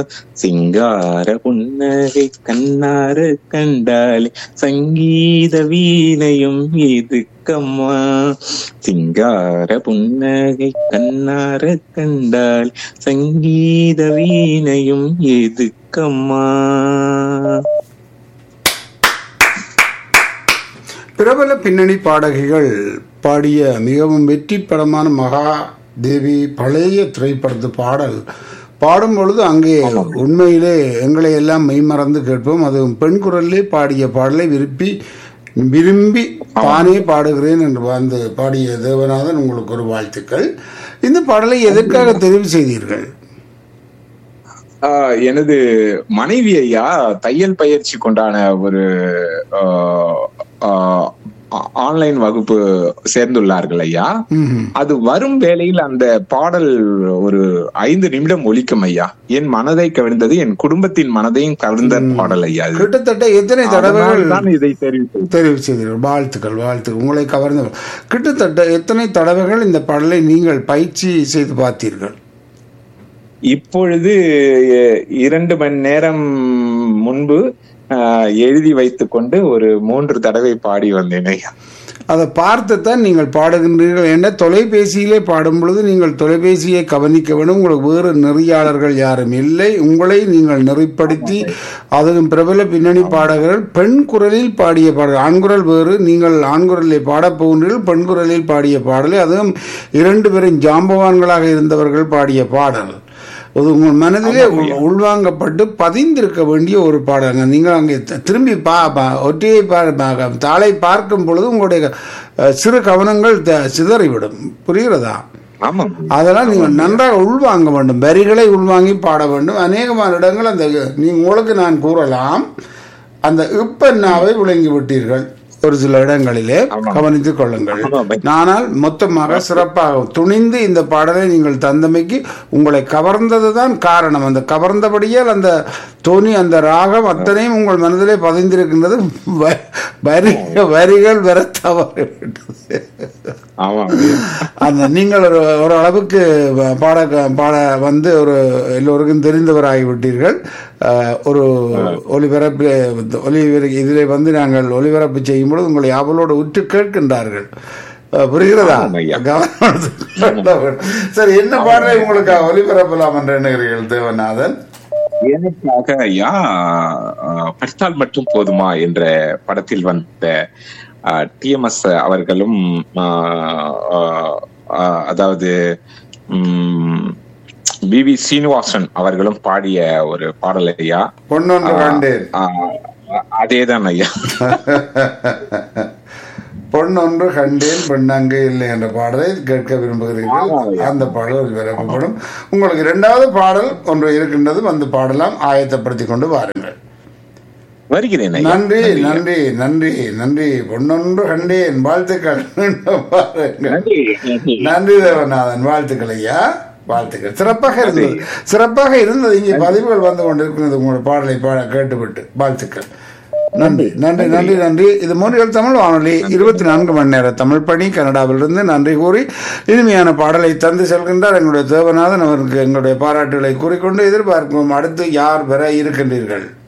சிங்கார புன்னகை கண்ணார கண்டாலே சங்கீத வீணையும் எதுக்கம்மா சிங்கார புன்னகை கண்ணார கண்டால் சங்கீத வீணையும் எதுக்கம்மா பிரபல பின்னணி பாடகிகள் பாடிய மிகவும் வெற்றி படமான மகா தேவி பழைய திரைப்படத்து பாடல் பாடும் பொழுது அங்கே உண்மையிலே எங்களை எல்லாம் மெய்மறந்து கேட்போம் அதுவும் பெண் குரலிலே பாடிய பாடலை விரும்பி விரும்பி தானே பாடுகிறேன் என்று வந்து பாடிய தேவநாதன் உங்களுக்கு ஒரு வாழ்த்துக்கள் இந்த பாடலை எதற்காக தெரிவு செய்தீர்கள் ஆஹ் எனது மனைவி ஐயா தையல் பயிற்சி கொண்டான ஒரு ஆன்லைன் வகுப்பு சேர்ந்துள்ளார்கள் ஐயா ம்ஹும். அது வரும் வேளையில் அந்த பாடல் ஒரு ஐந்து நிமிடம் ஒலிக்கும் ஐயா என் மனதை கவிழ்ந்தது என் குடும்பத்தின் மனதையும் கவிழ்ந்த பாடல் ஐயா அது. கிட்டத்தட்ட எத்தனை தடவைகள் அதனால்தான் இதை தெரிவித்தேன் தெரிவு செய்தீர்கள் வாழ்த்துக்கள் வாழ்த்துக்கள் உங்களை கவர்ந்த கிட்டத்தட்ட எத்தனை தடவைகள் இந்த பாடலை நீங்கள் பயிற்சி செய்து பார்த்தீர்கள் இப்பொழுது எ- இரண்டு மணி நேரம் முன்பு ஆஹ், எழுதி வைத்துக் கொண்டு ஒரு மூன்று தடவை பாடி வந்தேன் ஐயா அதை பார்த்து தான் நீங்கள் பாடுகின்றீர்கள் என்ற தொலைபேசியிலே பாடும் பொழுது நீங்கள் தொலைபேசியை கவனிக்க வேண்டும் உங்களுக்கு வேறு நெறியாளர்கள் யாரும் இல்லை உங்களை நீங்கள் நெறிப்படுத்தி அதுவும் பிரபல பின்னணி பாடகர்கள் பெண் குரலில் பாடிய பாடல் ஆண்குரல் வேறு நீங்கள் ஆண்குரலில் பாடப் போகின்றீர்கள் பெண் குரலில் பாடிய பாடலை அதுவும் இரண்டு பேரும் ஜாம்பவான்களாக இருந்தவர்கள் பாடிய பாடல் அது உங்கள் மனதிலே உள்- உள்வாங்கப்பட்டு பதிந்திருக்க வேண்டிய ஒரு பாடங்க நீங்கள் அங்கே த- திரும்பி பா பா- ஒற்றையை பா- பா- தாளை பார்க்கும் பொழுது உங்களுடைய அஹ், சிறு கவனங்கள் த- சிதறிவிடும் புரிகிறதா ஆமாம் அதெல்லாம் நீங்கள் நன்றாக உள்வாங்க வேண்டும் வரிகளை உள்வாங்கி பாட வேண்டும் அநேகமான இடங்கள் அந்த நீ உங்களுக்கு நான் கூறலாம் அந்த இப்பன்னாவை விளங்கி விட்டீர்கள் ஒரு சில இடங்களிலே ஆமாம். கவனித்துக் கொள்ளுங்கள் ஆமாம். ஆனால் மொத்தமாக சிறப்பாக துணிந்து இந்த பாடலை நீங்கள் தந்தமைக்கு உங்களை கவர்ந்ததுதான் காரணம் அந்த கவர்ந்தபடியால் அந்த தொனி அந்த ராகம் அத்தனையும் உங்கள் மனதிலே பதிந்திருக்கின்றது வ- வரி வரிகள் வர தவறிவிட்டது ஆமாம் அந்த நீங்கள் ஒரு ஒரு அளவுக்கு வ- பாட பாட வந்து ஒரு எல்லோருக்கும் தெரிந்தவராகிவிட்டீர்கள் அஹ், ஒரு ஒலிபரப்பு ஒலி இதில் வந்து நாங்கள் ஒலிபரப்பு செய்யும் பொழுது உங்களை அவளோடு உற்று கேட்கின்றார்கள் அஹ், புரிகிறதா ஆமாம் ஐயா. கவனம் சரி என்ன பாடலை உங்களுக்கு ஒலிபரப்பலாம் என்று எண்ணுகிறீர்கள் தேவநாதன் எனக்காக ஐயா ஆஹ், படித்தால் மட்டும் போதுமா என்ற படத்தில் வந்த டிஎம்எஸ் அவர்களும் ஆஹ், ஆஹ், ஆஹ், அதாவது பிவி சீனிவாசன் அவர்களும் பாடிய ஒரு பாடல் ஐயா பொன்னொன்று கண்டேன் ஆஹ், அதேதான் ஐயா பொன்னொன்று கண்டேன் பெண்ணங்கு இல்லை என்ற பாடலை கேட்க விரும்புகிறீர்கள் அந்த பாடல் ஒலிபரப்பப்படும் உங்களுக்கு இரண்டாவது பாடல் ஒன்று இருக்கின்றது வந்து பாடலாம் ஆயத்தப்படுத்திக் கொண்டு வாருங்கள் வருகிறேன் ஐயா நன்றி நன்றி நன்றி நன்றி பொன்னொன்று கண்டேன் வாழ்த்துக்கள் மீண்டும் பாருங்கள். நன்றி நன்றி. நன்றி தேவநாதன் வாழ்த்துக்கள் ஐயா வாழ்த்துக்கள் சிறப்பாக இருந்தது சிறப்பாக இருந்தது இங்கே பதிவுகள் வந்து கொண்டிருக்கிறது உங்களோட பாடலை பாட கேட்டுவிட்டு வாழ்த்துக்கள் நன்றி நன்றி நன்றி நன்றி இது மொழிகள் தமிழ் வானொலி இருபத்தி நான்கு மணி நேர தமிழ் பணி கனடாவிலிருந்து நன்றி கூறி இனிமையான பாடலை தந்து செல்கின்றார் எங்களுடைய தேவநாதன் அவருக்கு எங்களுடைய பாராட்டுகளை கூறிக்கொண்டு எதிர்பார்க்கிறோம் அடுத்து யார் பெற இருக்கின்றீர்கள்